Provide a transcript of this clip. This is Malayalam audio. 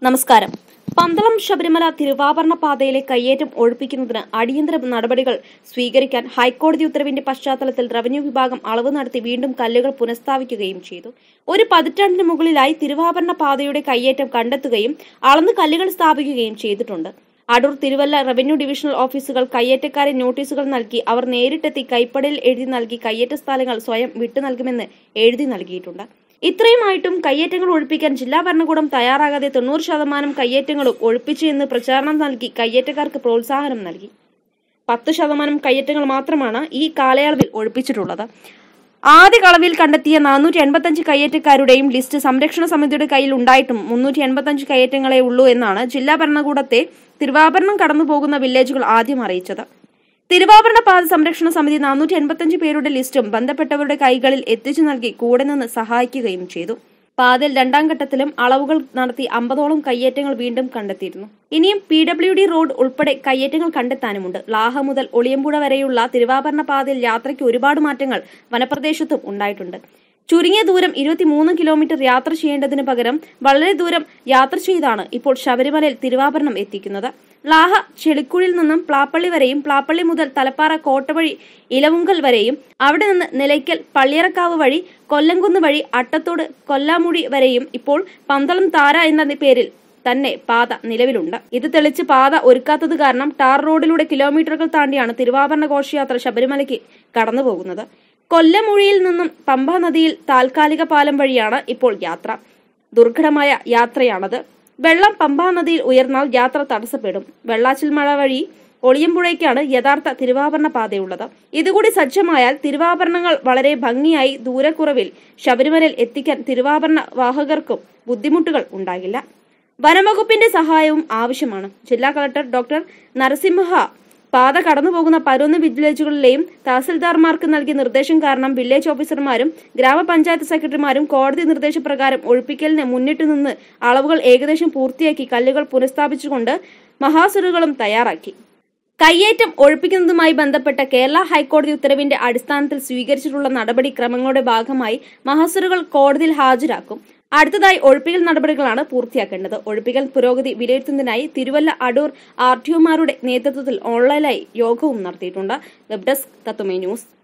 നമസ്കാരം പന്തളം ശബരിമല തിരുവാഭരണ പാതയിലെ കയ്യേറ്റം ഒഴിപ്പിക്കുന്നതിന് അടിയന്തര നടപടികൾ സ്വീകരിക്കാൻ ഹൈക്കോടതി ഉത്തരവിന്റെ പശ്ചാത്തലത്തിൽ റവന്യൂ വിഭാഗം അളവ് നടത്തി വീണ്ടും കല്ലുകൾ പുനഃസ്ഥാപിക്കുകയും ചെയ്തു ഒരു പതിറ്റാണ്ടിന് മുകളിലായി തിരുവാഭരണ പാതയുടെ കയ്യേറ്റം കണ്ടെത്തുകയും അളന്ന് കല്ലുകൾ സ്ഥാപിക്കുകയും ചെയ്തിട്ടുണ്ട് അടൂർ തിരുവല്ല റവന്യൂ ഡിവിഷണൽ ഓഫീസുകൾ കയ്യേറ്റക്കാരെ നോട്ടീസുകൾ നൽകി അവർ നേരിട്ടെത്തി കൈപ്പടയിൽ എഴുതി നൽകി കയ്യേറ്റ സ്ഥലങ്ങൾ സ്വയം വിട്ടു നൽകുമെന്ന് എഴുതി നൽകിയിട്ടുണ്ട് ഇത്രയുമായിട്ടും കയ്യേറ്റങ്ങൾ ഒഴിപ്പിക്കാൻ ജില്ലാ ഭരണകൂടം തയ്യാറാകാതെ തൊണ്ണൂറ് ശതമാനം കയ്യേറ്റങ്ങളും ഒഴിപ്പിച്ചു എന്ന് പ്രചാരണം നൽകി കയ്യേറ്റക്കാർക്ക് പ്രോത്സാഹനം നൽകി പത്ത് ശതമാനം കയ്യേറ്റങ്ങൾ മാത്രമാണ് ഈ കാലയളവിൽ ഒഴിപ്പിച്ചിട്ടുള്ളത് ആദ്യ കളവിൽ കണ്ടെത്തിയ നാനൂറ്റി എൺപത്തഞ്ച് കയ്യേറ്റക്കാരുടെയും ലിസ്റ്റ് സംരക്ഷണ സമിതിയുടെ കയ്യിൽ ഉണ്ടായിട്ടും മുന്നൂറ്റി എൺപത്തഞ്ച് കയ്യേറ്റങ്ങളെ ഉള്ളൂ എന്നാണ് ജില്ലാ ഭരണകൂടത്തെ തിരുവാഭരണം കടന്നുപോകുന്ന വില്ലേജുകൾ ആദ്യം അറിയിച്ചത് തിരുവാഭരണ പാത സംരക്ഷണ സമിതി നാനൂറ്റി എൺപത്തഞ്ച് പേരുടെ ലിസ്റ്റും ബന്ധപ്പെട്ടവരുടെ കൈകളിൽ എത്തിച്ചു നൽകി കൂടെ നിന്ന് സഹായിക്കുകയും ചെയ്തു പാതയിൽ രണ്ടാം ഘട്ടത്തിലും അളവുകൾ നടത്തി അമ്പതോളം കയ്യേറ്റങ്ങൾ വീണ്ടും കണ്ടെത്തിയിരുന്നു ഇനിയും പി ഡബ്ല്യു ഡി റോഡ് ഉൾപ്പെടെ കയ്യേറ്റങ്ങൾ കണ്ടെത്താനുമുണ്ട് ലാഹ മുതൽ ഒളിയമ്പുഴ വരെയുള്ള തിരുവാഭരണ പാതയിൽ യാത്രയ്ക്ക് ഒരുപാട് മാറ്റങ്ങൾ വനപ്രദേശത്തും ഉണ്ടായിട്ടുണ്ട് ചുരുങ്ങിയ ദൂരം ഇരുപത്തിമൂന്ന് കിലോമീറ്റർ യാത്ര ചെയ്യേണ്ടതിന് പകരം വളരെ ദൂരം യാത്ര ചെയ്താണ് ഇപ്പോൾ ശബരിമലയിൽ തിരുവാഭരണം എത്തിക്കുന്നത് ലാഹ ചെളിക്കുഴിൽ നിന്നും പ്ലാപ്പള്ളി വരെയും പ്ലാപ്പള്ളി മുതൽ തലപ്പാറ കോട്ട വഴി ഇലവുങ്കൽ വരെയും അവിടെ നിന്ന് നിലയ്ക്കൽ പള്ളിയറക്കാവ് വഴി കൊല്ലംകുന്ന് വഴി അട്ടത്തോട് കൊല്ലാമുടി വരെയും ഇപ്പോൾ പന്തളം താര എന്ന പേരിൽ തന്നെ പാത നിലവിലുണ്ട് ഇത് തെളിച്ച് പാത ഒരുക്കാത്തത് കാരണം ടാർ റോഡിലൂടെ കിലോമീറ്ററുകൾ താണ്ടിയാണ് തിരുവാഭരണ ഘോഷയാത്ര ശബരിമലയ്ക്ക് കടന്നുപോകുന്നത് കൊല്ലമുഴിയിൽ നിന്നും പമ്പ നദിയിൽ താൽക്കാലിക പാലം വഴിയാണ് ഇപ്പോൾ യാത്ര ദുർഘടമായ യാത്രയാണത് വെള്ളം പമ്പാ നദിയിൽ ഉയർന്നാൽ യാത്ര തടസ്സപ്പെടും വെള്ളാച്ചിൽ മഴ വഴി ഒളിയമ്പുഴയ്ക്കാണ് യഥാർത്ഥ തിരുവാഭരണ പാതയുള്ളത് ഇതുകൂടി സജ്ജമായാൽ തിരുവാഭരണങ്ങൾ വളരെ ഭംഗിയായി ദൂരക്കുറവിൽ ശബരിമലയിൽ എത്തിക്കാൻ തിരുവാഭരണ വാഹകർക്കും ബുദ്ധിമുട്ടുകൾ ഉണ്ടാകില്ല വനംവകുപ്പിന്റെ സഹായവും ആവശ്യമാണ് ജില്ലാ കളക്ടർ ഡോക്ടർ നരസിംഹ പാത കടന്നുപോകുന്ന പതിനൊന്ന് വില്ലേജുകളിലെയും തഹസിൽദാർമാർക്ക് നൽകിയ നിർദ്ദേശം കാരണം വില്ലേജ് ഓഫീസർമാരും ഗ്രാമപഞ്ചായത്ത് സെക്രട്ടറിമാരും കോടതി നിർദ്ദേശപ്രകാരം ഒഴിപ്പിക്കലിന് മുന്നിട്ട് നിന്ന് അളവുകൾ ഏകദേശം പൂർത്തിയാക്കി കല്ലുകൾ പുനഃസ്ഥാപിച്ചുകൊണ്ട് മഹാസുരുകളും തയ്യാറാക്കി കയ്യേറ്റം ഒഴിപ്പിക്കുന്നതുമായി ബന്ധപ്പെട്ട കേരള ഹൈക്കോടതി ഉത്തരവിന്റെ അടിസ്ഥാനത്തിൽ സ്വീകരിച്ചിട്ടുള്ള നടപടിക്രമങ്ങളുടെ ഭാഗമായി മഹസറുകൾ കോടതിയിൽ ഹാജരാക്കും അടുത്തതായി ഒഴിപ്പിക്കൽ നടപടികളാണ് പൂർത്തിയാക്കേണ്ടത് ഒഴിപ്പിക്കൽ പുരോഗതി വിലയിരുത്തുന്നതിനായി തിരുവല്ല അടൂർ ആർ ടി ഒമാരുടെ നേതൃത്വത്തിൽ ഓൺലൈനായി യോഗവും നടത്തിയിട്ടുണ്ട് വെബ് ഡെസ്ക് തത്വമേ ന്യൂസ്